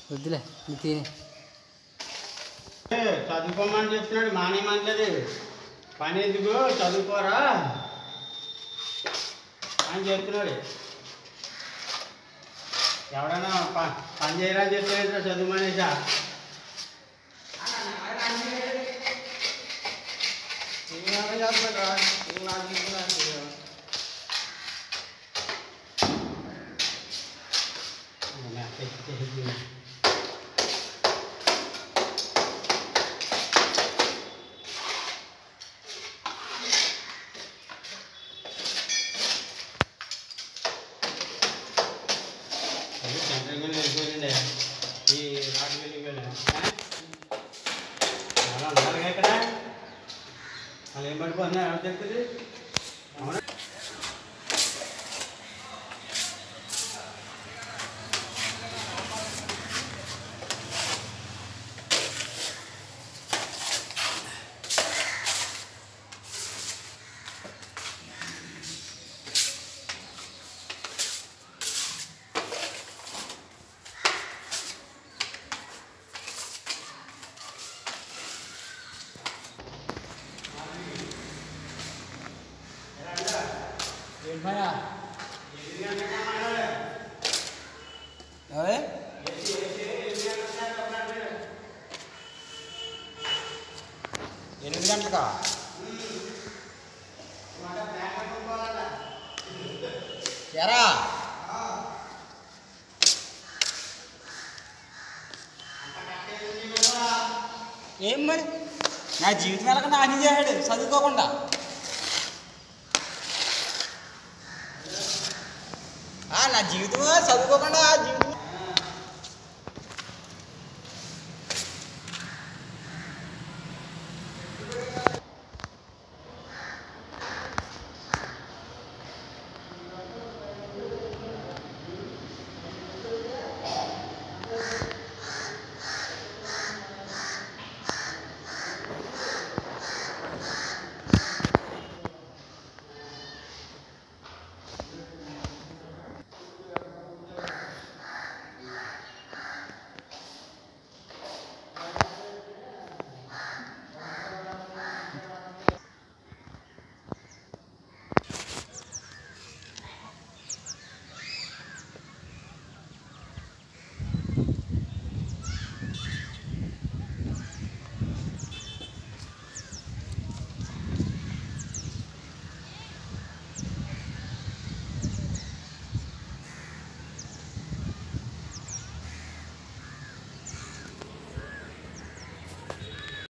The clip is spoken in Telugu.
వద్దులే నువ్వు తిని ఏ, చదువుకోమని చెప్తున్నాడు మానేయమనలేదు పని ఎందుకు చదువుకోరా అని చెప్తున్నాడు ఎవడన్నా ప- పని చేయరా అని చెప్తున్నాడు చదువు మానేసా సెంట్రల్ వెళ్ళిపోయిందండి ఈ రాటు వెళ్ళిపోయాడు అలా ఉన్నారు ఇక్కడ వాళ్ళు ఏం పడిపోతున్నారు ఎవరు చెప్తుంది అవునా ఏంటయ్యా ఎవరే ఎనిమిది గంటలకా ఎరా ఏం మరి నా జీవితం ఎలాగ నాశనం చేశాడు చదువుకోకుండా ఆ, నా జీవితం చదువుకోకుండా జీవితం